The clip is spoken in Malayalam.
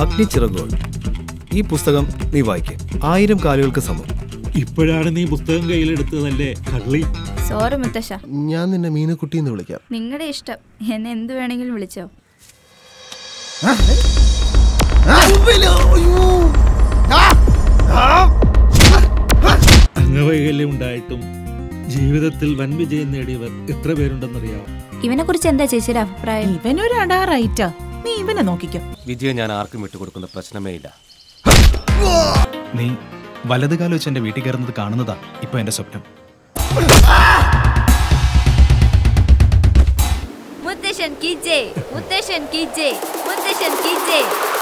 അഗ്നിച്ചിറകുകൾ ഈ പുസ്തകം നീ വായിക്കേ ആയിരം കാലുകൾക്ക് സമം ഇപ്പോഴാണ് നീ പുസ്തകം കയ്യിലെടുത്തതല്ലേ കള്ളി സോറി മുത്തശ്ശ ഞാൻ നിന്നെ മീനുക്കുട്ടി എന്ന് വിളിക്കാം നിങ്ങളുടെ ഇഷ്ടം എന്നെ എന്ത് വേണമെങ്കിലും വിളിച്ചോ അംഗവൈകല്യം ഉണ്ടായിട്ടും ജീവിതത്തിൽ വൻ വിജയം നേടിയവർ എത്ര പേരുണ്ടെന്നറിയാമോ ഇവനെ കുറിച്ച് എന്താ ചേച്ചിയുടെ അഭിപ്രായം ഇവനൊരു അടാറൈറ്റാ നീ ഇവനെ നോക്കിക്കോ വിജയം ഞാൻ ആർക്കും വിട്ടുകൊടുക്കുന്ന പ്രശ്നമേ ഇല്ല നീ വലത് കാലം വെച്ച് എന്റെ വീട്ടിൽ കയറുന്നത് കാണുന്നതാ ഇപ്പൊ എന്റെ സ്വപ്നം മുത്തശ്ശൻ കി ജയ് മുത്തശ്ശൻ കി ജയ് മുത്തശ്ശൻ കി ജയ്